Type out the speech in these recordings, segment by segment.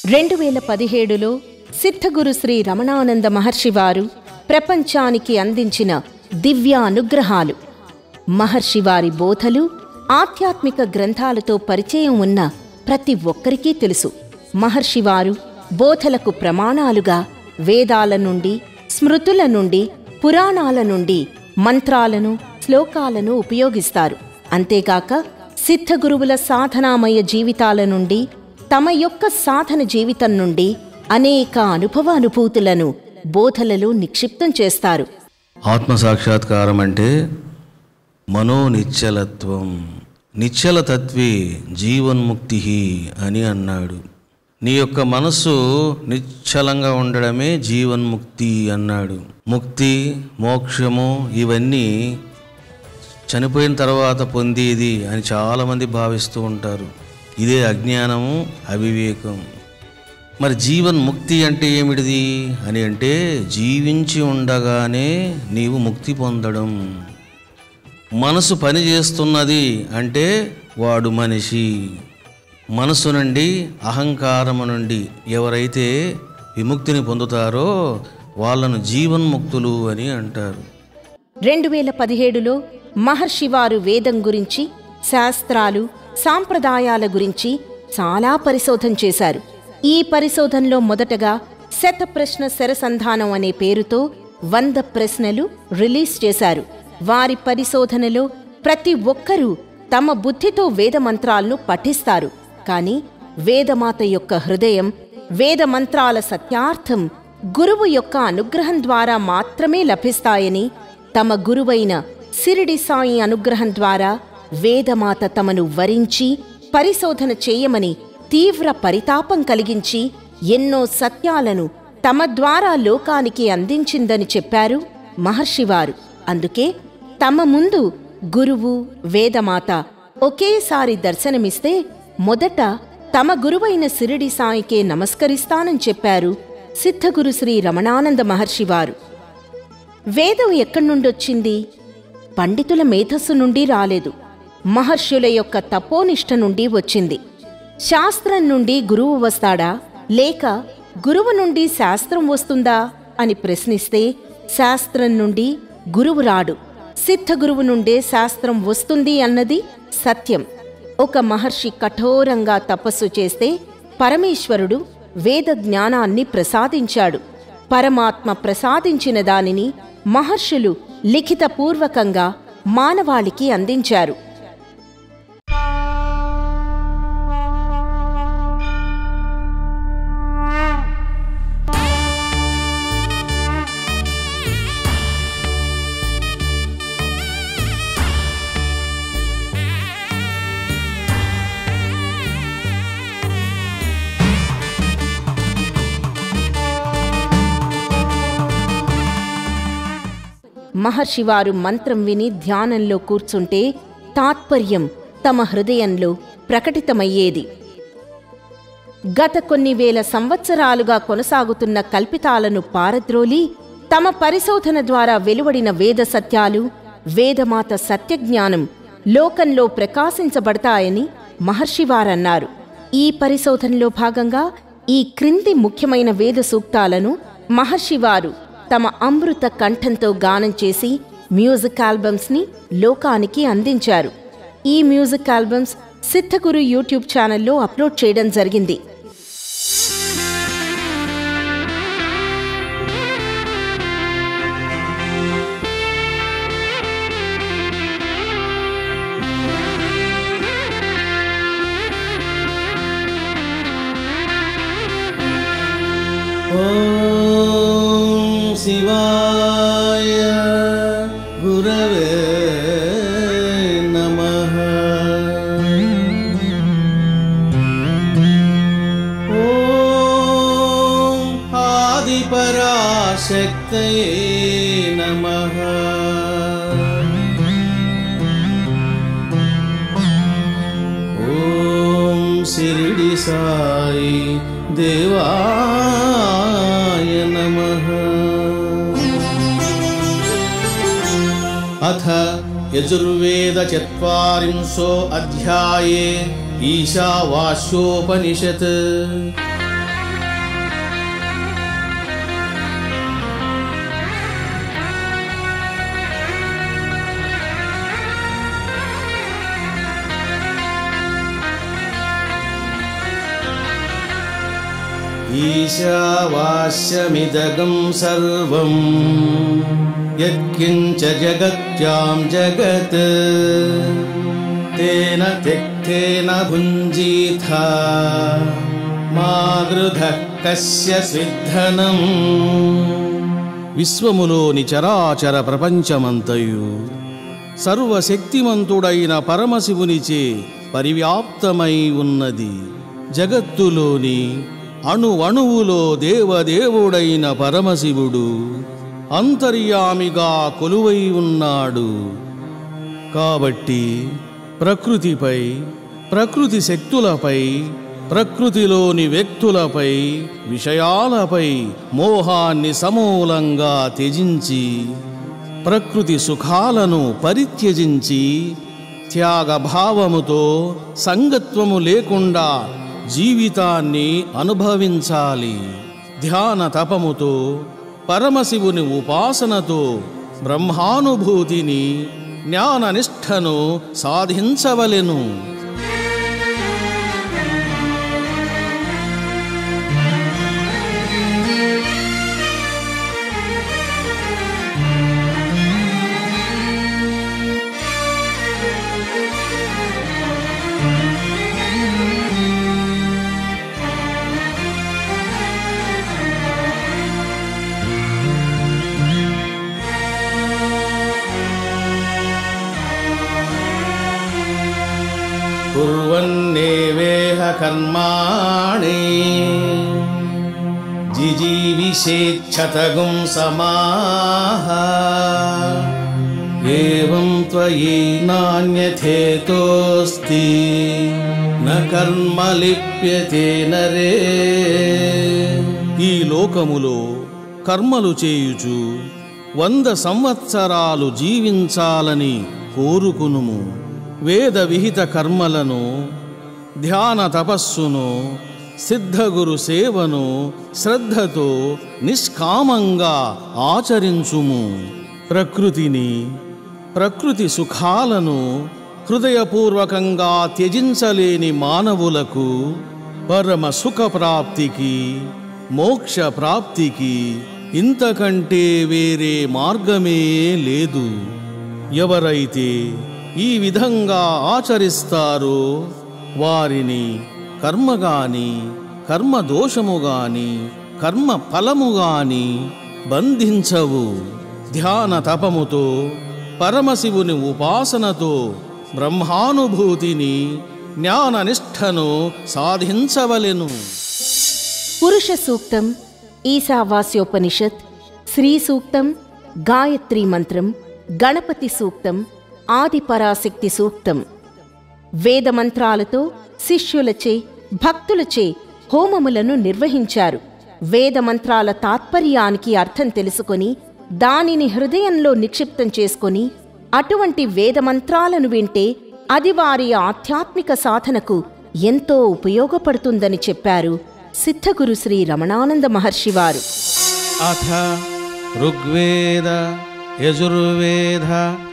రెండు వేల పదిహేడులో సిద్ధగురు శ్రీ రమణానంద మహర్షి వారు ప్రపంచానికి అందించిన దివ్య అనుగ్రహాలు మహర్షి వారి బోధలు ఆధ్యాత్మిక గ్రంథాలతో పరిచయం ఉన్న ప్రతి ఒక్కరికీ తెలుసు మహర్షి వారు బోధలకు ప్రమాణాలుగా వేదాల నుండి స్మృతుల నుండి పురాణాల నుండి మంత్రాలను శ్లోకాలను ఉపయోగిస్తారు అంతేగాక సిద్ధగురువుల సాధనామయ జీవితాల నుండి తమ యొక్క సాధన జీవితం నుండి అనేక అనుభవ అనుభూతులను బోధలలో నిక్షిప్తం చేస్తారు ఆత్మ సాక్షాత్కారం అంటే మనో నిశ్చలత్వం నిశ్చల తత్వే జీవన్ముక్తి అని అన్నాడు నీ యొక్క మనస్సు నిశ్చలంగా ఉండడమే జీవన్ముక్తి అన్నాడు ముక్తి మోక్షము ఇవన్నీ చనిపోయిన తర్వాత పొందేది అని చాలామంది భావిస్తూ ఉంటారు ఇదే అజ్ఞానము అవివేకం మరి జీవన్ ముక్తి అంటే ఏమిటిది అని అంటే జీవించి ఉండగానే నీవు ముక్తి పొందడం మనసు పని చేస్తున్నది అంటే వాడు మనిషి మనసు నుండి అహంకారము నుండి ఎవరైతే విముక్తిని పొందుతారో వాళ్ళను జీవన్ముక్తులు అని అంటారు రెండు వేల పదిహేడులో మహర్షి వారు వేదం గురించి శాస్త్రాలు సాంప్రదాయాల గురించి చాలా పరిశోధన చేశారు ఈ పరిశోధనలో మొదటగా శత ప్రశ్న శరసంధానం అనే పేరుతో వంద ప్రశ్నలు రిలీజ్ చేశారు వారి పరిశోధనలో ప్రతి ఒక్కరూ తమ బుద్ధితో వేద మంత్రాలను పఠిస్తారు కానీ వేదమాత యొక్క హృదయం వేద మంత్రాల సత్యార్థం గురువు యొక్క అనుగ్రహం ద్వారా మాత్రమే లభిస్తాయని తమ గురువైన సిరిడి సాయి అనుగ్రహం ద్వారా వేదమాత తమను వరించి పరిశోధన చేయమని తీవ్ర పరితాపం కలిగించి ఎన్నో సత్యాలను తమ ద్వారా లోకానికి అందించిందని చెప్పారు మహర్షివారు అందుకే తమ ముందు గురువు వేదమాత ఒకేసారి దర్శనమిస్తే మొదట తమ గురువైన సిరిడి సాయికే నమస్కరిస్తానని చెప్పారు సిద్ధగురు శ్రీ రమణానంద మహర్షివారు వేదం ఎక్కడి నుండొచ్చింది పండితుల మేధస్సు నుండి రాలేదు మహర్షుల యొక్క తపోనిష్ట నుండి వచ్చింది శాస్త్రం నుండి గురువు వస్తాడా లేక గురువు నుండి శాస్త్రం వస్తుందా అని ప్రశ్నిస్తే శాస్త్రం నుండి గురువు రాడు సిద్ధ గురువు నుండే శాస్త్రం వస్తుంది అన్నది సత్యం ఒక మహర్షి కఠోరంగా తపస్సు చేస్తే పరమేశ్వరుడు వేద జ్ఞానాన్ని ప్రసాదించాడు పరమాత్మ ప్రసాదించిన దానిని మహర్షులు లిఖితపూర్వకంగా మానవాళికి అందించారు మహర్షివారు మంత్రం విని ధ్యానంలో కూర్చుంటే తాత్పర్యం తమ హృదయంలో ప్రకటితమయ్యేది గత కొన్ని వేల సంవత్సరాలుగా కొనసాగుతున్న కల్పితాలను పారద్రోలి తమ పరిశోధన ద్వారా వెలువడిన వేద సత్యాలు వేదమాత సత్యజ్ఞానం లోకంలో ప్రకాశించబడతాయని మహర్షివారన్నారు ఈ పరిశోధనలో భాగంగా ఈ క్రింది ముఖ్యమైన వేద సూక్తాలను మహర్షివారు తమ అమృత కంఠంతో గానం చేసి మ్యూజిక్ ఆల్బమ్స్ని లోకానికి అందించారు ఈ మ్యూజిక్ ఆల్బమ్స్ సిద్ధగురు యూట్యూబ్ ఛానల్లో అప్లోడ్ చేయడం జరిగింది ॐ शिवाय गुरवे नमः ॐ आदिपराशक्तये नमः ॐ शिरडि साई देवाय नमः अथ यजुर्वेदचत्वारिंशो अध्याये ईशावास्योपनिषत् ఈశావాస్యమిదగం సర్వం యత్కించ జగత్యాం జగత్ తేన త్యక్తేన భుంజీథ మా గృధ కస్య స్విద్ధనం విశ్వములోని చరాచర ప్రపంచమంతయు సర్వశక్తిమంతుడైన పరమశివునిచే పరివ్యాప్తమై ఉన్నది జగత్తులోని అణు అణువులో దేవదేవుడైన పరమశివుడు అంతర్యామిగా కొలువై ఉన్నాడు కాబట్టి ప్రకృతిపై ప్రకృతి శక్తులపై ప్రకృతిలోని వ్యక్తులపై విషయాలపై మోహాన్ని సమూలంగా త్యజించి ప్రకృతి సుఖాలను పరిత్యజించి త్యాగభావముతో సంగత్వము లేకుండా జీవితాన్ని అనుభవించాలి ధ్యాన తపముతో పరమశివుని ఉపాసనతో బ్రహ్మానుభూతిని జ్ఞాననిష్టను సాధించవలెను कुर्वन्नेवेह कर्माणि जिजीविषेच्छतगुं समाः एवं त्वयि नान्यथेतोऽस्ति न कर्म लिप्यते नरे ఈ లోకములో కర్మలు చేయుచు వంద సంవత్సరాలు జీవించాలని కోరుకునుము వేద విహిత కర్మలను ధ్యాన తపస్సును సిద్ధగురు సేవను శ్రద్ధతో నిష్కామంగా ఆచరించుము ప్రకృతిని ప్రకృతి సుఖాలను హృదయపూర్వకంగా త్యజించలేని మానవులకు పరమ సుఖ ప్రాప్తికి మోక్ష ప్రాప్తికి ఇంతకంటే వేరే మార్గమే లేదు ఎవరైతే ఈ విధంగా ఆచరిస్తారో వారిని కర్మగాని కర్మ దోషము గాని కర్మ ఫలము గాని బంధించవు ధ్యాన తపముతో పరమశివుని ఉపాసనతో బ్రహ్మానుభూతిని జ్ఞాననిష్టను సాధించవలెను పురుష సూక్తం ఈశావాస్యోపనిషత్ శ్రీ సూక్తం గాయత్రీ మంత్రం గణపతి సూక్తం ఆదిపరాశక్తి సూక్తం వేదమంత్రాలతో శిష్యులచే భక్తులచే హోమములను నిర్వహించారు వేదమంత్రాల తాత్పర్యానికి అర్థం తెలుసుకొని దానిని హృదయంలో నిక్షిప్తం చేసుకొని అటువంటి వేదమంత్రాలను వింటే అది వారి ఆధ్యాత్మిక సాధనకు ఎంతో ఉపయోగపడుతుందని చెప్పారు సిద్ధగురు శ్రీ రమణానంద మహర్షి వారు अथ ऋग्वेद यजुर्वेद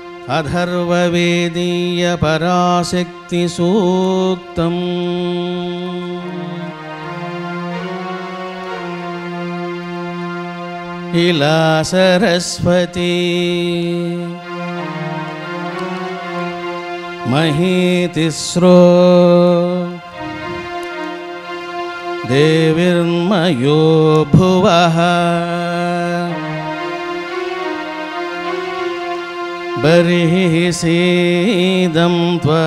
अथर्ववेदीयपराशक्तिसूक्तम् इला सरस्वती महीतिस्रो देविर्मयो भुवः बर्हिः सीदं त्वा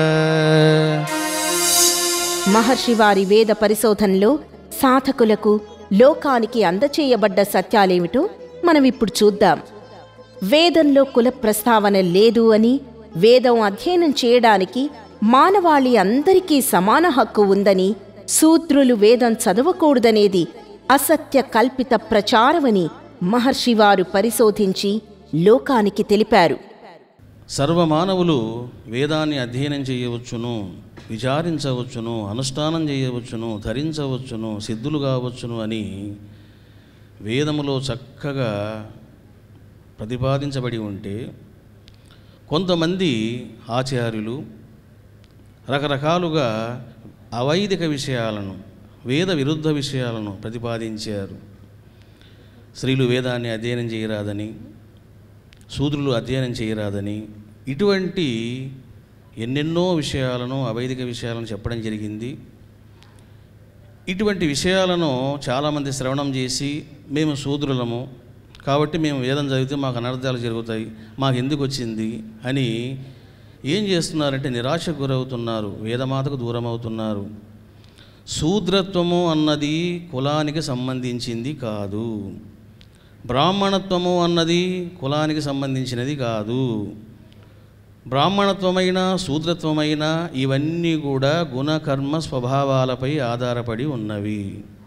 మహర్షి వారి వేద పరిశోధనలో సాధకులకు లోకానికి అందచేయబడ్డ సత్యాలేమిటో మనం ఇప్పుడు చూద్దాం వేదంలో కుల ప్రస్తావన లేదు అని వేదం అధ్యయనం చేయడానికి మానవాళి అందరికీ సమాన హక్కు ఉందని శూద్రులు వేదం చదవకూడదనేది అసత్య కల్పిత ప్రచారమని మహర్షి వారు పరిశోధించి లోకానికి తెలిపారు సర్వమానవులు వేదాన్ని అధ్యయనం చేయవచ్చును విచారించవచ్చును అనుష్ఠానం చేయవచ్చును ధరించవచ్చును సిద్ధులు కావచ్చును అని వేదములో చక్కగా ప్రతిపాదించబడి ఉంటే కొంతమంది ఆచార్యులు రకరకాలుగా అవైదిక విషయాలను వేద విరుద్ధ విషయాలను ప్రతిపాదించారు స్త్రీలు వేదాన్ని అధ్యయనం చేయరాదని శూద్రులు అధ్యయనం చేయరాదని ఇటువంటి ఎన్నెన్నో విషయాలను అవైదిక విషయాలను చెప్పడం జరిగింది ఇటువంటి విషయాలను చాలామంది శ్రవణం చేసి మేము శూద్రులము కాబట్టి మేము వేదం చదివితే మాకు అనర్థాలు జరుగుతాయి మాకు ఎందుకు వచ్చింది అని ఏం చేస్తున్నారంటే నిరాశకు గురవుతున్నారు వేదమాతకు దూరం అవుతున్నారు శూద్రత్వము అన్నది కులానికి సంబంధించింది కాదు బ్రాహ్మణత్వము అన్నది కులానికి సంబంధించినది కాదు బ్రాహ్మణత్వమైన శూద్రత్వమైన ఇవన్నీ కూడా గుణకర్మ స్వభావాలపై ఆధారపడి ఉన్నవి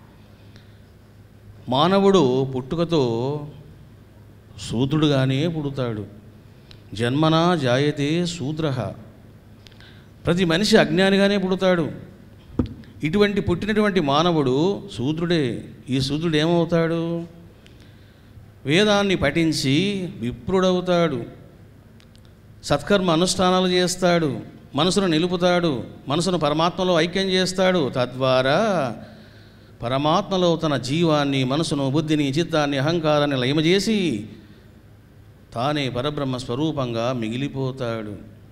మానవుడు పుట్టుకతో శూద్రుడుగానే పుడతాడు జన్మనా జాయతే శూద్ర ప్రతి మనిషి అజ్ఞానిగానే పుడతాడు ఇటువంటి పుట్టినటువంటి మానవుడు శూద్రుడే ఈ శూద్రుడు ఏమవుతాడు వేదాన్ని పఠించి విప్రుడవుతాడు సత్కర్మ అనుష్ఠానాలు చేస్తాడు మనసును నిలుపుతాడు మనసును పరమాత్మలో ఐక్యం చేస్తాడు తద్వారా పరమాత్మలో తన జీవాన్ని మనసును బుద్ధిని చిత్తాన్ని అహంకారాన్ని లయమజేసి తానే పరబ్రహ్మ స్వరూపంగా మిగిలిపోతాడు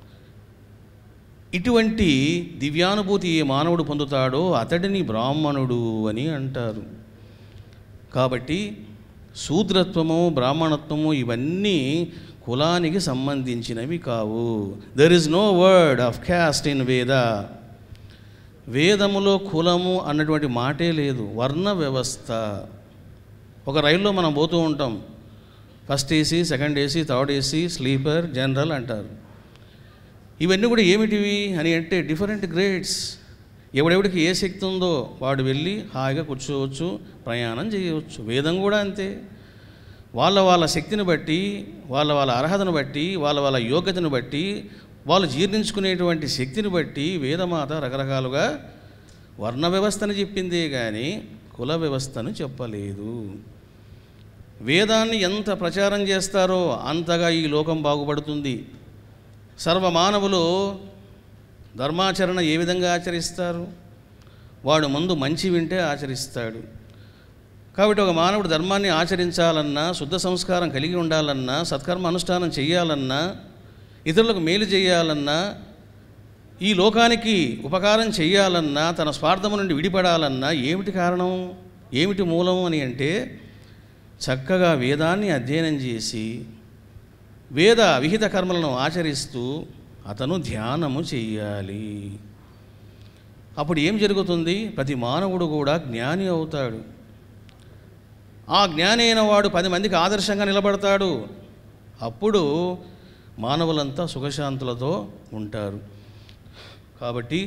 ఇటువంటి దివ్యానుభూతి ఏ మానవుడు పొందుతాడో అతడిని బ్రాహ్మణుడు అని అంటారు కాబట్టి శూద్రత్వము బ్రాహ్మణత్వము ఇవన్నీ కులానికి సంబంధించినవి కావు there is no word of caste in Veda వేదములో కులము అన్నటువంటి మాటే లేదు వర్ణ వ్యవస్థ ఒక రైల్లో మనం పోతూ ఉంటాం first AC second AC third AC sleeper general అంటారు ఇవన్నీ కూడా ఏమిటివి అని అంటే డిఫరెంట్ గ్రేడ్స్ ఎవడెవడికి ఏ శక్తి ఉందో వాడు వెళ్ళి హాయిగా కూర్చోవచ్చు ప్రయాణం చేయవచ్చు వేదం కూడా అంతే వాళ్ళ వాళ్ళ శక్తిని బట్టి వాళ్ళ వాళ్ళ అర్హతను బట్టి వాళ్ళ వాళ్ళ యోగ్యతను బట్టి వాళ్ళు జీర్ణించుకునేటువంటి శక్తిని బట్టి వేదమాత రకరకాలుగా వర్ణ వ్యవస్థను చెప్పిందే కానీ కుల వ్యవస్థను చెప్పలేదు వేదాన్ని ఎంత ప్రచారం చేస్తారో అంతగా ఈ లోకం బాగుపడుతుంది సర్వమానవులు ధర్మాచరణ ఏ విధంగా ఆచరిస్తారు వాడు ముందు మంచి వింటే ఆచరిస్తాడు కాబట్టి ఒక మానవుడు ధర్మాన్ని ఆచరించాలన్నా శుద్ధ సంస్కారం కలిగి ఉండాలన్నా సత్కర్మ అనుష్ఠానం చేయాలన్నా ఇతరులకు మేలు చేయాలన్నా ఈ లోకానికి ఉపకారం చేయాలన్నా తన స్వార్థము నుండి విడిపడాలన్నా ఏమిటి కారణం ఏమిటి మూలం అని అంటే చక్కగా వేదాన్ని అధ్యయనం చేసి వేద విహిత కర్మలను ఆచరిస్తూ అతను ధ్యానము చెయ్యాలి అప్పుడు ఏం జరుగుతుంది ప్రతి మానవుడు కూడా జ్ఞాని అవుతాడు ఆ జ్ఞాని అయిన వాడు పది మందికి ఆదర్శంగా నిలబడతాడు అప్పుడు మానవులంతా సుఖశాంతులతో ఉంటారు కాబట్టి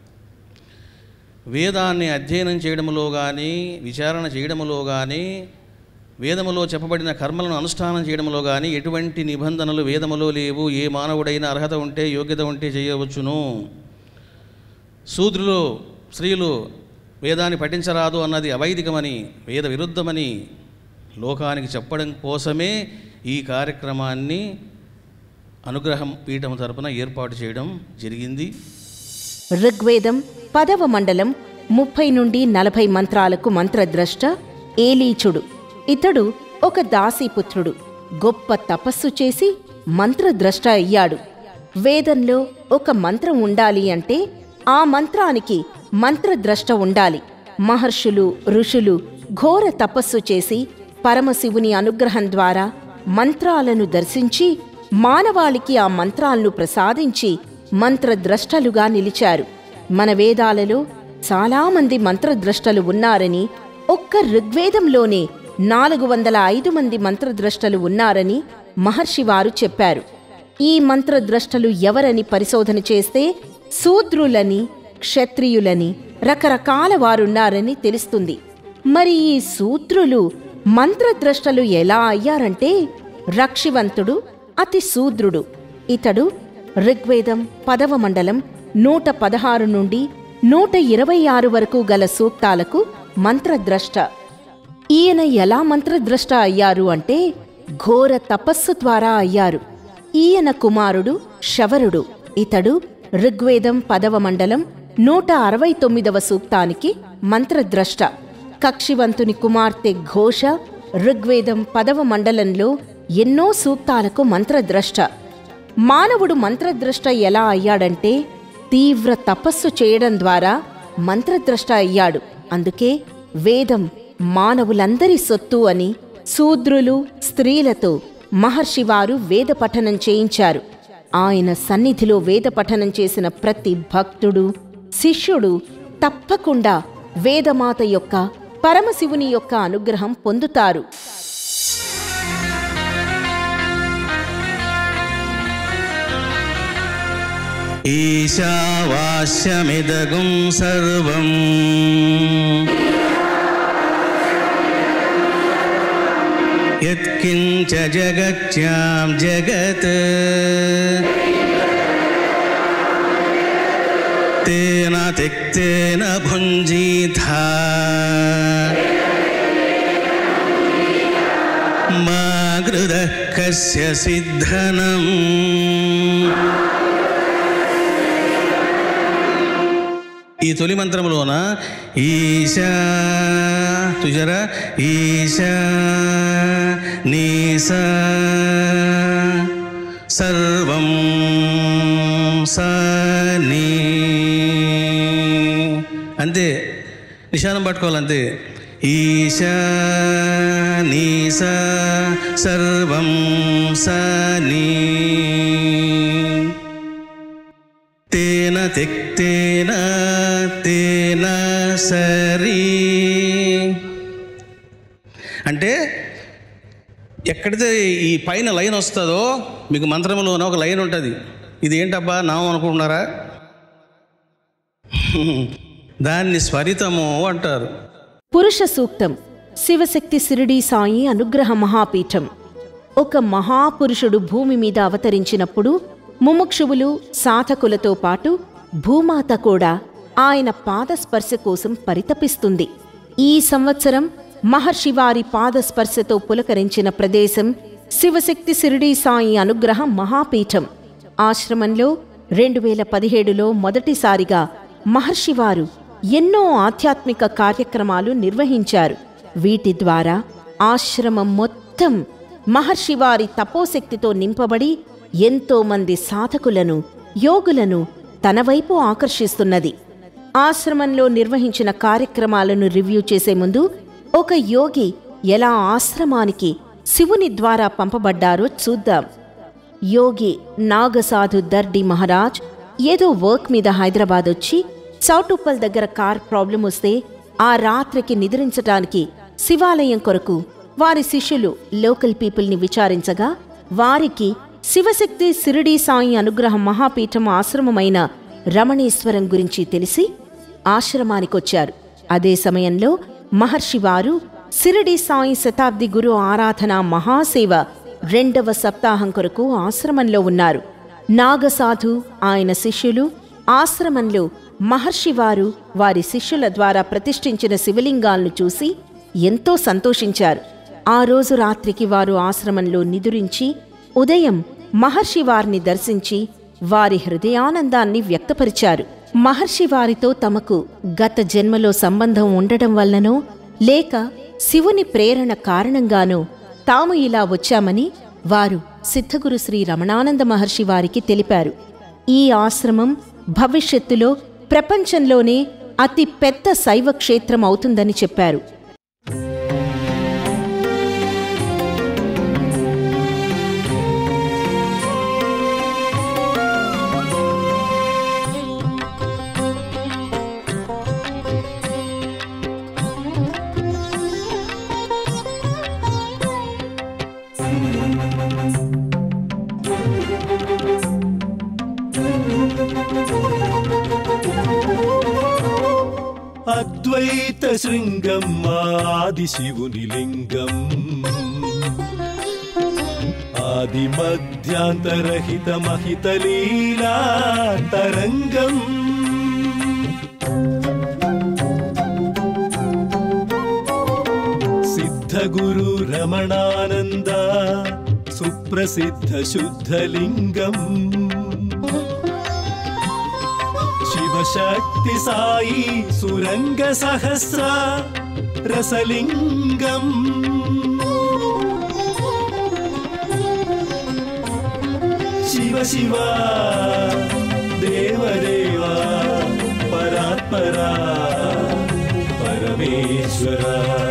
వేదాన్ని అధ్యయనం చేయడంలో కానీ విచారణ చేయడంలో కానీ వేదములో చెప్పబడిన కర్మలను అనుష్ఠానం చేయడంలో కానీ ఎటువంటి నిబంధనలు వేదములో లేవు ఏ మానవుడైనా అర్హత ఉంటే యోగ్యత ఉంటే చేయవచ్చును శూద్రులు స్త్రీలు వేదాన్ని పఠించరాదు అన్నది అవైదికమని వేద విరుద్ధమని లోకానికి చెప్పడం కోసమే ఈ కార్యక్రమాన్ని అనుగ్రహం పీఠం తరపున ఏర్పాటు చేయడం జరిగింది ఋగ్వేదం పదవ మండలం ముప్పై నుండి నలభై మంత్రాలకు మంత్రద్రష్ట ఏలీచుడు ఇతడు ఒక దాసీపుత్రుడు గొప్ప తపస్సు చేసి మంత్రద్రష్ట అయ్యాడు వేదంలో ఒక మంత్రం ఉండాలి అంటే ఆ మంత్రానికి మంత్రద్రష్ట ఉండాలి మహర్షులు ఋషులు ఘోర తపస్సు చేసి పరమశివుని అనుగ్రహం ద్వారా మంత్రాలను దర్శించి మానవాళికి ఆ మంత్రాలను ప్రసాదించి మంత్రద్రష్టలుగా నిలిచారు మన వేదాలలో చాలామంది మంత్రద్రష్టలు ఉన్నారని ఒక్క ఋగ్వేదంలోనే నాలుగు వందల ఐదు మంది మంత్రద్రష్టలు ఉన్నారని మహర్షివారు చెప్పారు ఈ మంత్రద్రష్టలు ఎవరని పరిశోధన చేస్తే శూద్రులని క్షత్రియులని రకరకాల వారున్నారని తెలుస్తుంది మరి ఈ శూద్రులు మంత్రద్రష్టలు ఎలా అయ్యారంటే రక్షివంతుడు అతి శూద్రుడు ఇతడు ఋగ్వేదం పదవ మండలం నూట పదహారు నుండి నూట ఇరవై ఆరు వరకు గల సూక్తాలకు మంత్రద్రష్ట ఈయన ఎలా మంత్రద్రష్ట అయ్యారు అంటే ఘోర తపస్సు ద్వారా అయ్యారు ఈయన కుమారుడు శవరుడు ఇతడు ఋగ్వేదం పదవ మండలం నూట అరవై తొమ్మిదవ సూక్తానికి మంత్రద్రష్ట కక్షివంతుని కుమార్తె ఘోష ఋగ్వేదం పదవ మండలంలో ఎన్నో సూక్తాలకు మంత్రద్రష్ట మానవుడు మంత్రద్రష్ట ఎలా అయ్యాడంటే తీవ్ర తపస్సు చేయడం ద్వారా మంత్రద్రష్ట అయ్యాడు అందుకే వేదం మానవులందరి సొత్తు అని శూద్రులు స్త్రీలతో మహర్షివారు వేద పఠనం చేయించారు ఆయన సన్నిధిలో వేద పఠనం చేసిన ప్రతి భక్తుడు శిష్యుడు తప్పకుండా వేదమాత యొక్క పరమశివుని యొక్క అనుగ్రహం పొందుతారు ఈశావాస్యమిదగుం సర్వం యత్కించ జగత్యాం జగత్ తేన తిక్తేన భుంజీథా మా గృద కస్య సిద్ధనం ఈ తొలి మంత్రములోన ఈశా తుజరా ఈశా నీసా సర్వం సనీ అంతే నిశానం పట్టుకోవాలంతే ఈశా నీసా సర్వం సనీ తేన తిక్తేన తేన సరీ అంటే ఎక్కడితే ఈ పైన లైన్ వస్తుందో మీకు మంత్రంలోనే ఒక లైన్ ఉంటుంది ఇది ఏంటబ్బా నామం అనుకుంటున్నారా దాన్ని స్వరితము అంటారు పురుష సూక్తం శివశక్తి సిరిడి సాయి అనుగ్రహ మహాపీఠం ఒక మహాపురుషుడు భూమి మీద అవతరించినప్పుడు ముముక్షువులు సాధకులతో పాటు భూమాత కూడా ఆయన పాదస్పర్శ కోసం పరితపిస్తుంది ఈ సంవత్సరం మహర్షివారి పాదస్పర్శతో పులకరించిన ప్రదేశం శివశక్తి సిరిడి సాయి అనుగ్రహ మహాపీఠం ఆశ్రమంలో రెండు వేల పదిహేడులో మొదటిసారిగా మహర్షివారు ఎన్నో ఆధ్యాత్మిక కార్యక్రమాలు నిర్వహించారు వీటి ద్వారా ఆశ్రమం మొత్తం మహర్షివారి తపోశక్తితో నింపబడి ఎంతో మంది సాధకులను యోగులను తన వైపు ఆకర్షిస్తున్నది ఆశ్రమంలో నిర్వహించిన కార్యక్రమాలను రివ్యూ చేసే ముందు ఒక యోగి ఎలా ఆశ్రమానికి శివుని ద్వారా పంపబడ్డారో చూద్దాం యోగి నాగసాధు దర్డి మహారాజ్ ఏదో వర్క్ మీద హైదరాబాద్ వచ్చి చౌటుప్పల్ దగ్గర కార్ ప్రాబ్లం వస్తే ఆ రాత్రికి నిద్రించటానికి శివాలయం కొరకు వారి శిష్యులు లోకల్ పీపుల్ని విచారించగా వారికి శివశక్తి సిరిడి సాయి అనుగ్రహ మహాపీఠం ఆశ్రమమైన రమణేశ్వరం గురించి తెలిసి ఆశ్రమానికొచ్చారు అదే సమయంలో మహర్షివారు సిరిడి సాయి శతాబ్ది గురు ఆరాధన మహాసేవ రెండవ సప్తాహం కొరకు ఆశ్రమంలో ఉన్నారు నాగసాధు ఆయన శిష్యులు ఆశ్రమంలో మహర్షివారు వారి శిష్యుల ద్వారా ప్రతిష్ఠించిన శివలింగాలను చూసి ఎంతో సంతోషించారు ఆ రోజు రాత్రికి వారు ఆశ్రమంలో నిదురించి ఉదయం మహర్షి వారిని దర్శించి వారి హృదయానందాన్ని వ్యక్తపరిచారు మహర్షి వారితో తమకు గత జన్మలో సంబంధం ఉండటం వల్లనో లేక శివుని ప్రేరణ కారణంగానో తాము ఇలా వచ్చామని వారు సిద్ధగురు శ్రీ రమణానంద మహర్షి వారికి తెలిపారు ఈ ఆశ్రమం భవిష్యత్తులో ప్రపంచంలోనే అతి పెద్ద శైవ క్షేత్రం అవుతుందని చెప్పారు అద్వైత శృంగం ఆది శివుని లింగం ఆది మధ్యాంతరహిత మహిత లీలా తరంగం సిద్ధ గురు రమణానంద సుప్రసిద్ధ శుద్ధలింగం శివ శక్తి సాయి సురంగ సహస్ర రసలింగం శివ శివ దేవదేవా పరాత్పరా పరమేశ్వర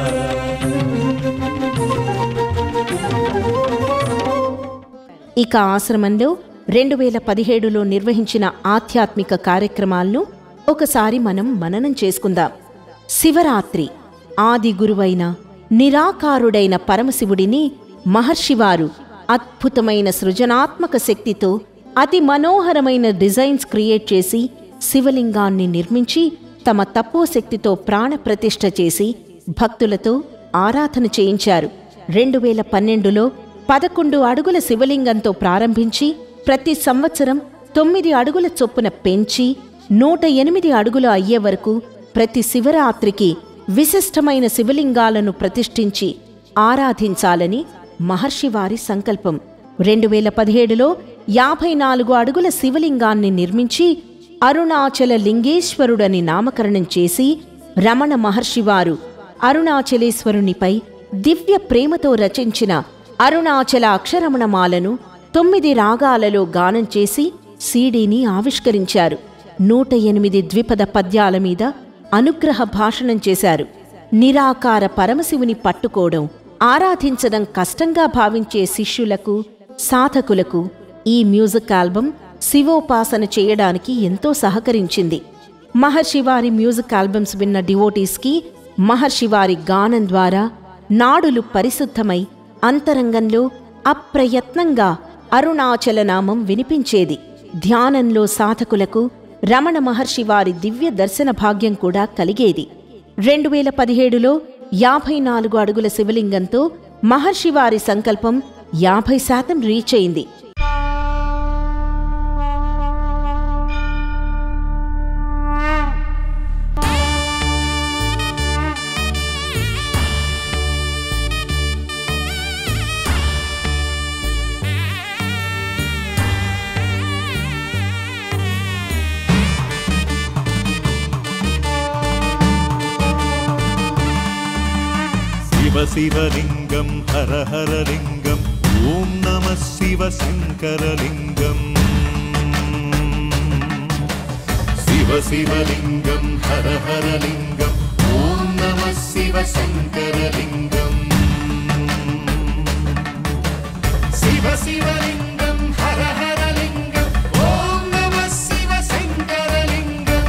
ఇక ఆశ్రమంలో రెండు వేల పదిహేడులో నిర్వహించిన ఆధ్యాత్మిక కార్యక్రమాలను ఒకసారి మనం మననం చేసుకుందాం శివరాత్రి ఆది గురువైన నిరాకారుడైన పరమశివుడిని మహర్షివారు అద్భుతమైన సృజనాత్మక శక్తితో అతి మనోహరమైన డిజైన్స్ క్రియేట్ చేసి శివలింగాన్ని నిర్మించి తమ తపోశక్తితో ప్రాణప్రతిష్ఠ చేసి భక్తులతో ఆరాధన చేయించారు రెండు వేల పన్నెండులో పదకొండు అడుగుల శివలింగంతో ప్రారంభించి ప్రతి సంవత్సరం తొమ్మిది అడుగుల చొప్పున పెంచి నూట ఎనిమిది అడుగులు అయ్యే వరకు ప్రతి శివరాత్రికి విశిష్టమైన శివలింగాలను ప్రతిష్ఠించి ఆరాధించాలని మహర్షివారి సంకల్పం రెండు వేల పదిహేడులో యాభై నాలుగు అడుగుల శివలింగాన్ని నిర్మించి అరుణాచల లింగేశ్వరుడని నామకరణం చేసి రమణ మహర్షివారు అరుణాచలేశ్వరునిపై దివ్య ప్రేమతో రచించిన అరుణాచల అక్షరమణమాలను తొమ్మిది రాగాలలో గానం చేసి సీడీని ఆవిష్కరించారు నూట ఎనిమిది ద్విపద పద్యాల మీద అనుగ్రహ భాషణం చేశారు నిరాకార పరమశివుని పట్టుకోవడం ఆరాధించడం కష్టంగా భావించే శిష్యులకు సాధకులకు ఈ మ్యూజిక్ ఆల్బం శివోపాసన చేయడానికి ఎంతో సహకరించింది మహర్షివారి మ్యూజిక్ ఆల్బమ్స్ విన్న డివోటీస్కి మహర్షివారి గానం ద్వారా నాడులు పరిశుద్ధమై అంతరంగంలో అప్రయత్నంగా అరుణాచల నామం వినిపించేది ధ్యానంలో సాధకులకు రమణ మహర్షి వారి దివ్య దర్శన భాగ్యం కూడా కలిగేది రెండు వేల పదిహేడులో యాభై నాలుగు అడుగుల శివలింగంతో మహర్షి వారి సంకల్పం యాభై శాతం రీచ్ అయింది శివ శివలింగం హర హర లింగం ఓం నమ శివ శంకరలింగం శివ శివలింగం హర హర లింగం ఓం నమ శివ శంకరలింగం శివ శివలింగం హర హర లింగం ఓం నమ శివ శంకరలింగం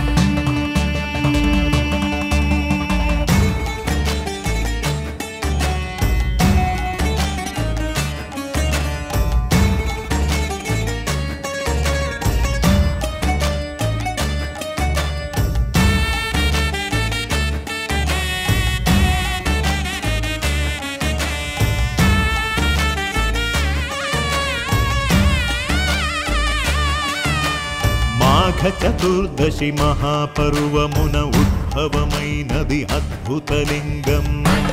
మాఘ చతుర్దశి మహాపర్వమున ఉద్భవమైనది అద్భుతలింగం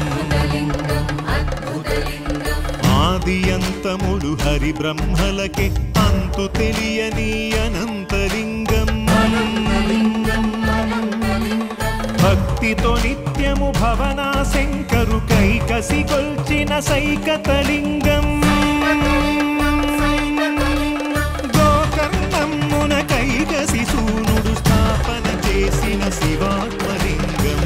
ఆది అంతములు హరి బ్రహ్మలకే అంతు తెలియని అనంతలింగం భక్తితో నిత్యము భవనా శంకరు కైకసి కొల్చిన సైకతలింగం గోకర్ణమ్మున కైకసి సూనుడు స్థాపన చేసిన శివాత్మలింగం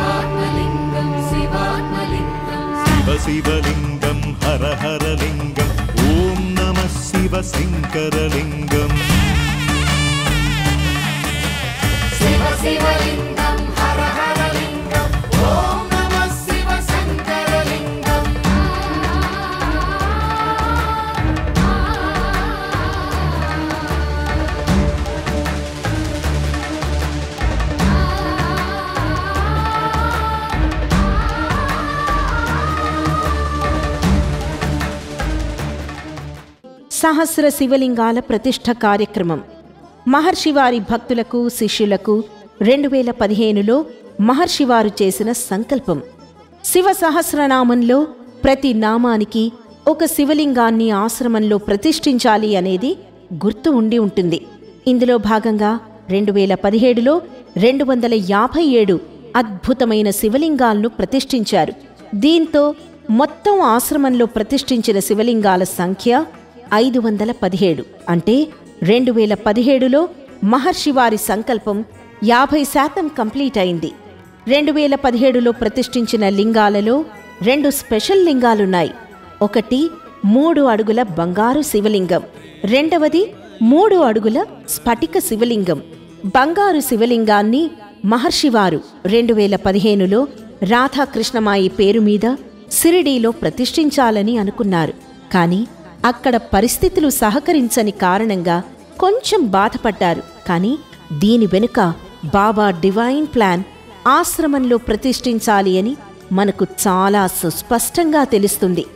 శివ శివలింగం హర హర లింగం ఓం నమ శివ శంకరలింగం శివ శివలింగం హర హర లింగం ఓం నమ శివ శంకరలింగం సహస్ర శివలింగాల ప్రతిష్ఠ కార్యక్రమం మహర్షివారి భక్తులకు శిష్యులకు రెండు వేల పదిహేనులో మహర్షివారు చేసిన సంకల్పం శివ సహస్రనామంలో ప్రతి నామానికి ఒక శివలింగాన్ని ఆశ్రమంలో ప్రతిష్ఠించాలి అనేది గుర్తు ఉండి ఉంటుంది ఇందులో భాగంగా రెండు వేల పదిహేడులో రెండు వందల యాభై ఏడు అద్భుతమైన శివలింగాలను ప్రతిష్ఠించారు దీంతో మొత్తం ఆశ్రమంలో ప్రతిష్ఠించిన శివలింగాల సంఖ్య ఐదు వందల పదిహేడు అంటే రెండు వేల పదిహేడులో మహర్షి వారి సంకల్పం యాభై శాతం కంప్లీట్ అయింది రెండు వేల పదిహేడులో ప్రతిష్ఠించిన లింగాలలో రెండు స్పెషల్ లింగాలున్నాయి ఒకటి మూడు అడుగుల బంగారు శివలింగం రెండవది మూడు అడుగుల స్ఫటిక శివలింగం బంగారు శివలింగాన్ని మహర్షివారు రెండు వేల పదిహేనులో రాధాకృష్ణమాయి పేరు మీద సిరిడీలో ప్రతిష్ఠించాలని అనుకున్నారు కానీ అక్కడ పరిస్థితులు సహకరించని కారణంగా కొంచెం బాధపడ్డారు కానీ దీని వెనుక బాబా డివైన్ ప్లాన్ ఆశ్రమంలో ప్రతిష్ఠించాలి అని మనకు చాలా సుస్పష్టంగా తెలుస్తుంది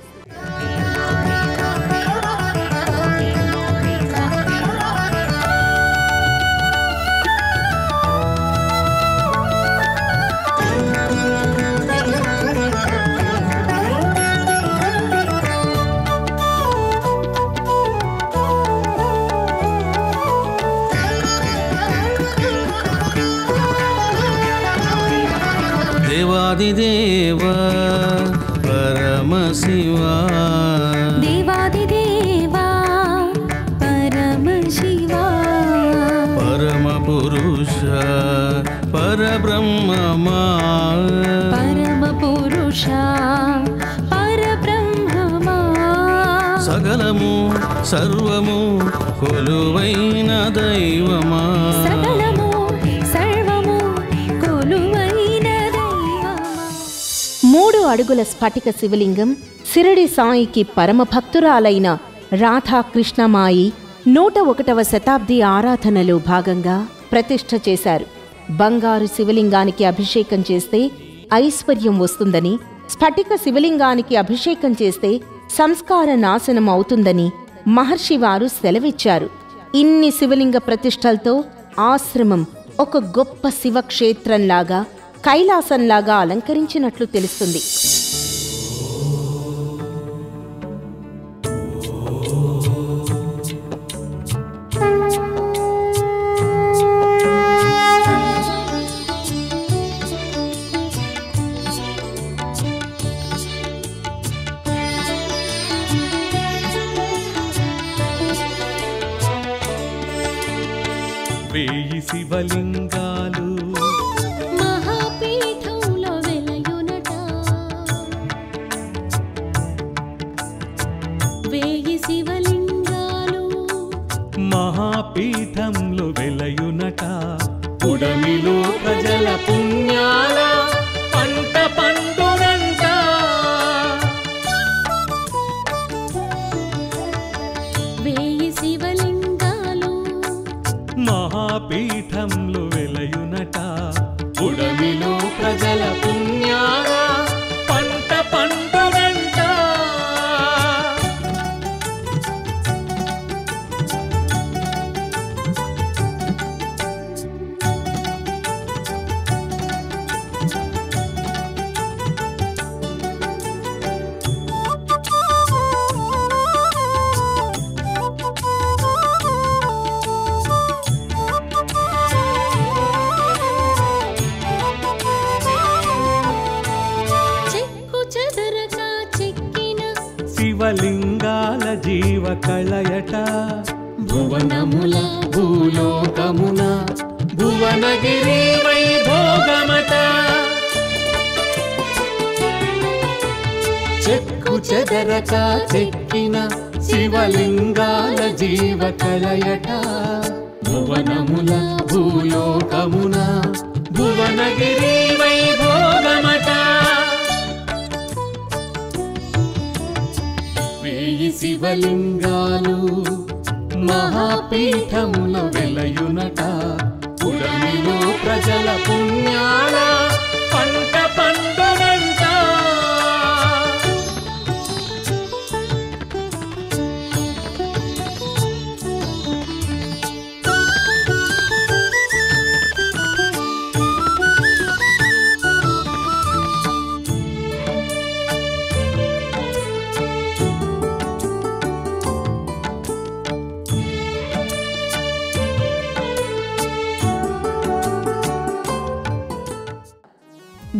దేవాదిదేవ పరమశివా దేవాదిదేవా పరమశివా పరమ పురుష పరబ్రహ్మమా పరమ పురుష పరబ్రహ్మమా సకలము సర్వము కొలువైన దైవమా సకలము సర్వము కొలువైన దైవమా మూడు అడుగుల స్ఫటిక శివలింగం సిరిడి సాయికి పరమభక్తురాలైన రాధాకృష్ణమాయి నూట ఒకటవ శతాబ్ది ఆరాధనలో భాగంగా ప్రతిష్ఠ చేశారు బంగారు శివలింగానికి అభిషేకం చేస్తే ఐశ్వర్యం వస్తుందని స్ఫటిక శివలింగానికి అభిషేకం చేస్తే సంస్కార నాశనం అవుతుందని మహర్షివారు సెలవిచ్చారు ఇన్ని శివలింగ ప్రతిష్టలతో ఆశ్రమం ఒక గొప్ప శివక్షేత్రంలాగా కైలాసంలాగా అలంకరించినట్లు తెలుస్తుంది వేయి శివలింగాలు మహాపీఠంలో వెలయునట వేయి శివలింగాలు మహాపీఠంలో వెలయునట పుడమిలో ప్రజల పుణ్యాల పంట పండునంట వేయి శివలింగాలు మహాపీఠంలో వెలయునట పుడమిలో ప్రజల పుణ్యాల పంట పండునంట చెక్కు చెదరక చెక్కిన శివలింగాల జీవ కళయట భువనముల భూలోకమున భువనగిరి వైభోగమట చెక్కు చెదరక చెక్కిన శివలింగాల జీవ కళయట భువనముల భూలోకమున భువనగిరి వైభోగమట వేయి శివలింగాలు మహాపీఠముల వెలయునట పురమిలో ప్రజల పుణ్యాల పంట పండునంట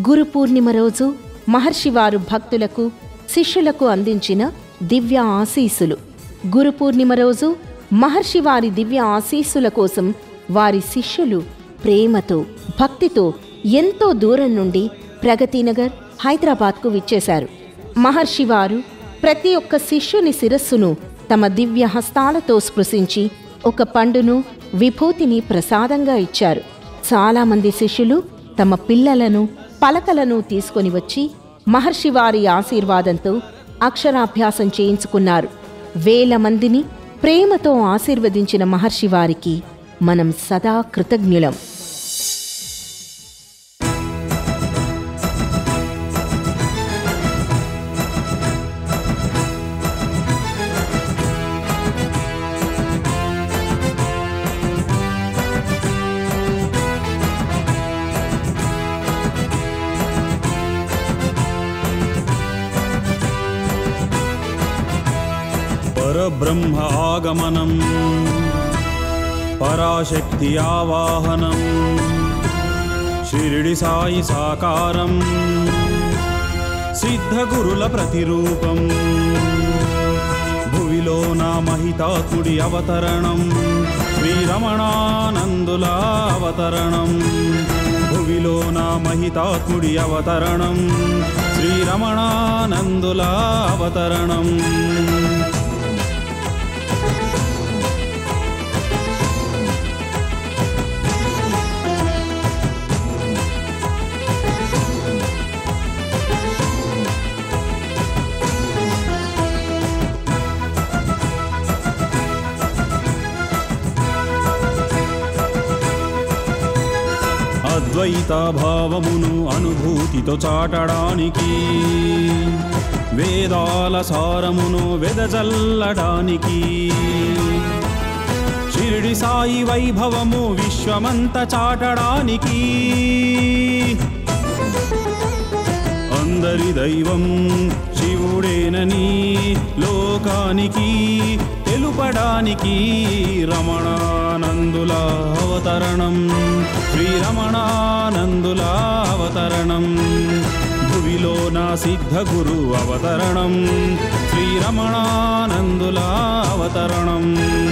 గురు పూర్ణిమ రోజు మహర్షివారు భక్తులకు శిష్యులకు అందించిన దివ్య ఆశీస్సులు గురు పూర్ణిమ రోజు మహర్షివారి దివ్య ఆశీస్సుల కోసం వారి శిష్యులు ప్రేమతో భక్తితో ఎంతో దూరం నుండి ప్రగతినగర్ హైదరాబాద్కు విచ్చేశారు మహర్షివారు ప్రతి ఒక్క శిష్యుని శిరస్సును తమ దివ్య హస్తాలతో స్పృశించి ఒక పండును విభూతిని ప్రసాదంగా ఇచ్చారు చాలామంది శిష్యులు తమ పిల్లలను పలకలను తీసుకొని వచ్చి మహర్షివారి ఆశీర్వాదంతో అక్షరాభ్యాసం చేయించుకున్నారు వేల మందిని ప్రేమతో ఆశీర్వదించిన మహర్షివారికి మనం సదా కృతజ్ఞులం పరబ్రహ్మ ఆగమనం పరాశక్తి ఆవాహనం షిరిడి సాయి సాకారం సిద్ధగురుల ప్రతిరూపం భువిలో నా మహితాత్ముడి అవతరణం శ్రీరమణానందుల అవతరణం భువిలో నా మహితాత్ముడి అవతరణం శ్రీరమణానందుల అవతరణం అద్వైత భావమును అనుభూతితో చాటడానికి వేదాల సారమును వెదజల్లడానికి షిరిడి సాయి వైభవము విశ్వమంత చాటడానికి అందరి దైవం శివుడేనని లోకానికి తెలుపడానికి రమణానందుల అవతరణం శ్రీరమణానందుల అవతరణం భువిలో నా సిద్ధ గురు అవతరణం శ్రీరమణానందుల అవతరణం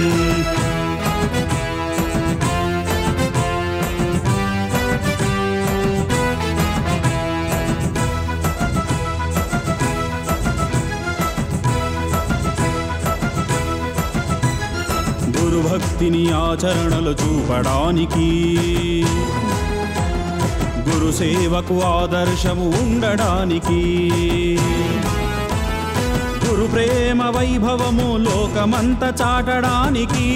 గురుభక్తిని ఆచరణలు చూపడానికి గురు సేవకు ఆదర్శము ఉండడానికి గురు ప్రేమ వైభవము లోకమంత చాటడానికి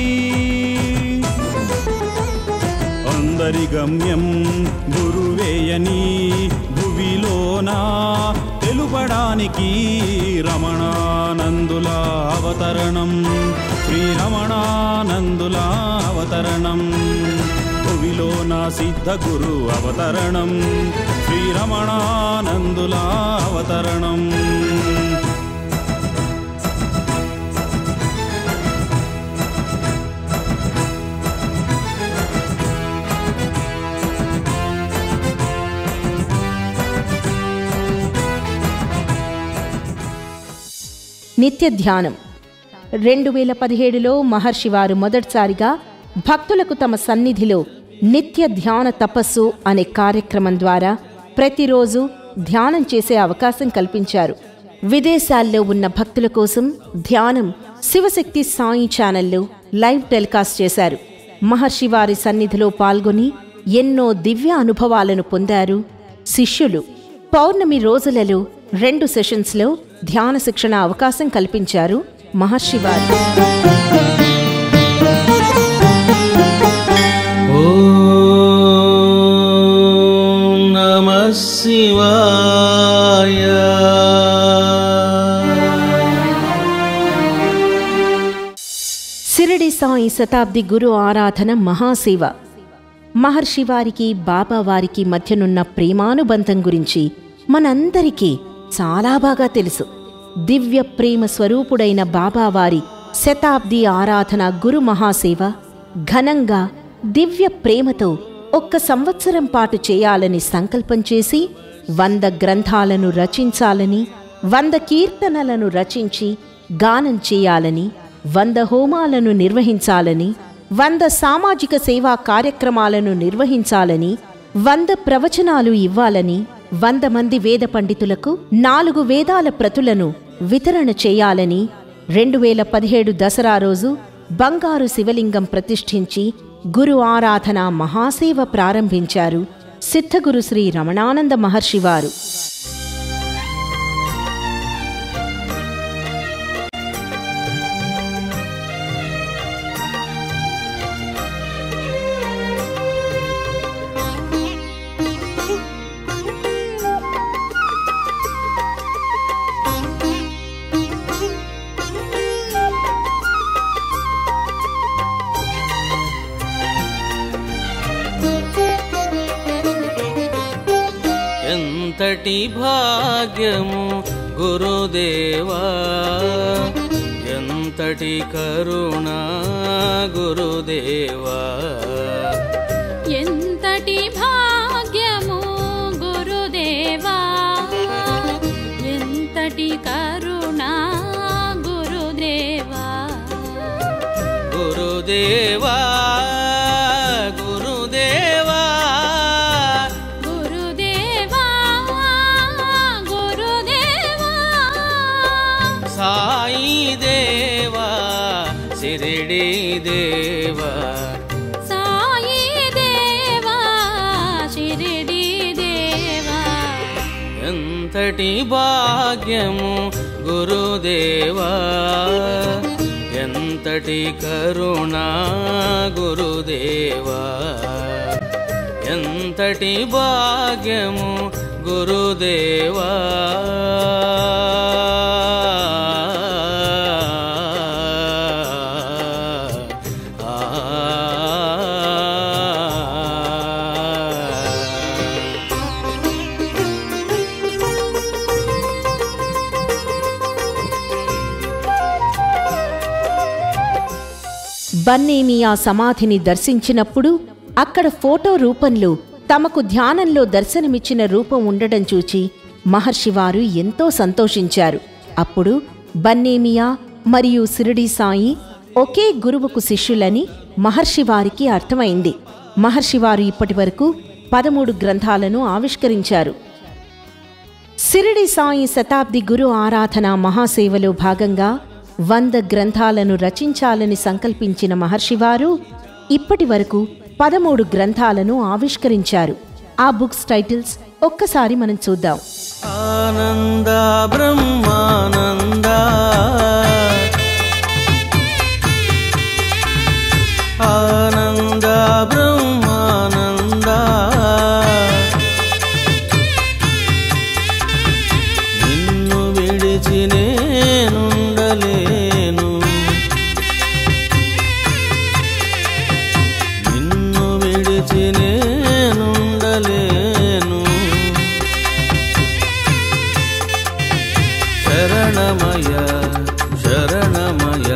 అందరి గమ్యం గురువేయని భువిలోనా తెలుపడానికి రమణానందుల అవతరణం శ్రీరమణానందుల అవతరణం భువిలో నా సిద్ధ గురు అవతరణం శ్రీరమణానందుల అవతరణం నిత్య ధ్యానం రెండు వేల పదిహేడులో మహర్షివారు మొదటిసారిగా భక్తులకు తమ సన్నిధిలో నిత్య ధ్యాన తపస్సు అనే కార్యక్రమం ద్వారా ప్రతిరోజు ధ్యానం చేసే అవకాశం కల్పించారు విదేశాల్లో ఉన్న భక్తుల కోసం ధ్యానం శివశక్తి సాయి ఛానల్లో లైవ్ టెలికాస్ట్ చేశారు మహర్షివారి సన్నిధిలో పాల్గొని ఎన్నో దివ్య అనుభవాలను పొందారు శిష్యులు పౌర్ణమి రోజులలో రెండు సెషన్స్లో ధ్యాన శిక్షణ అవకాశం కల్పించారు మహర్షివారు ఓం నమ శివాయ సిరిడి సాయి శతాబ్ది గురు ఆరాధన మహాసేవ మహర్షివారికి బాబావారికి మధ్యనున్న ప్రేమానుబంధం గురించి మనందరికీ చాలా బాగా తెలుసు దివ్య ప్రేమ స్వరూపుడైన బాబావారి శతాబ్ది ఆరాధన గురు మహాసేవ ఘనంగా దివ్య ప్రేమతో ఒక్క సంవత్సరం పాటు చేయాలని సంకల్పం చేసి వంద గ్రంథాలను రచించాలని వంద కీర్తనలను రచించి గానం చేయాలని వంద హోమాలను నిర్వహించాలని వంద సామాజిక సేవా కార్యక్రమాలను నిర్వహించాలని వంద ప్రవచనాలు ఇవ్వాలని వంద మంది వేద పండితులకు నాలుగు వేదాల ప్రతులను వితరణ చేయాలని రెండు వేల పదిహేడు దసరా రోజు బంగారు శివలింగం ప్రతిష్ఠించి గురు ఆరాధన మహాసేవ ప్రారంభించారు సిద్ధగురు శ్రీ రమణానంద మహర్షివారు ఎంతటి భాగ్యము గురుదేవా ఎంతటి కరుణ గురుదేవా ఎంతటి భాగ్యము గురుదేవా ఎంతటి కరుణ గురుదేవా గురుదేవా గురుదేవా గురుదేవా గురుదేవా సాయి దేవా సిరిడి దేవా సాయి దేవా షిరిడి దేవా ఎంతటి భాగ్యము గురుదేవా ఎంతటి కరుణ గురుదేవా ఎంతటి భాగ్యము గురుదేవా ఆ బన్నేమి ఆ సమాధిని దర్శించినప్పుడు అక్కడ ఫోటో రూపంలో తమకు ధ్యానంలో దర్శనమిచ్చిన రూపం ఉండడం చూచి మహర్షివారు ఎంతో సంతోషించారు అప్పుడు బన్నేమియా మరియు సిరిడి సాయి ఒకే గురువుకు శిష్యులని మహర్షివారికి అర్థమైంది మహర్షివారు ఇప్పటివరకు పదమూడు గ్రంథాలను ఆవిష్కరించారు సిరిడి సాయి శతాబ్ది గురు ఆరాధన మహాసేవలో భాగంగా వంద గ్రంథాలను రచించాలని సంకల్పించిన మహర్షివారు ఇప్పటి వరకు పదమూడు గ్రంథాలను ఆవిష్కరించారు ఆ బుక్స్ టైటిల్స్ ఒక్కసారి మనం చూద్దాం ఆనంద బ్రహ్మానంద ఆనంద బ్రహ్మానంద నిన్ను విడిచి నేనుండలేను నిన్ను విడిచి నేనుండలేను శరణమయ శరణమయ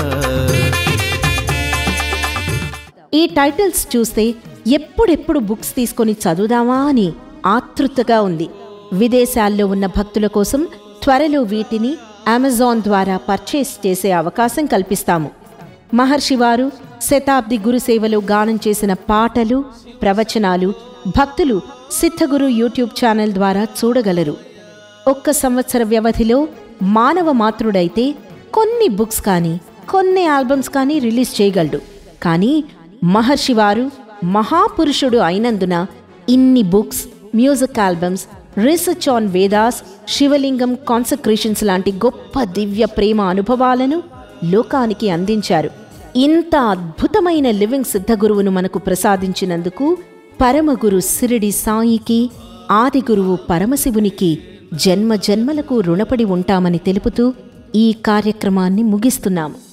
ఈ టైటిల్స్ చూస్తే ఎప్పుడెప్పుడు బుక్స్ తీసుకొని చదువుదామా అని ఆతృతగా ఉంది విదేశాల్లో ఉన్న భక్తుల కోసం త్వరలో వీటిని అమెజాన్ ద్వారా పర్చేస్ చేసే అవకాశం కల్పిస్తాము మహర్షివారు శతాబ్ది గురుసేవలో గానం చేసిన పాటలు ప్రవచనాలు భక్తులు సిద్ధగురు యూట్యూబ్ ఛానల్ ద్వారా చూడగలరు ఒక్క సంవత్సర వ్యవధిలో మానవ మాతృడైతే కొన్ని బుక్స్ కానీ కొన్ని ఆల్బమ్స్ కానీ రిలీజ్ చేయగలడు కానీ మహర్షివారు మహాపురుషుడు అయినందున ఇన్ని books music albums research on Vedas శివలింగం కాన్సక్రేషన్స్ లాంటి గొప్ప దివ్య ప్రేమ అనుభవాలను లోకానికి అందించారు ఇంత అద్భుతమైన లివింగ్ సిద్ధగురువును మనకు ప్రసాదించినందుకు పరమగురు సిరిడి సాయికి ఆది గురువు పరమశివునికి జన్మ జన్మలకు రుణపడి ఉంటామని తెలుపుతూ ఈ కార్యక్రమాన్ని ముగిస్తున్నాము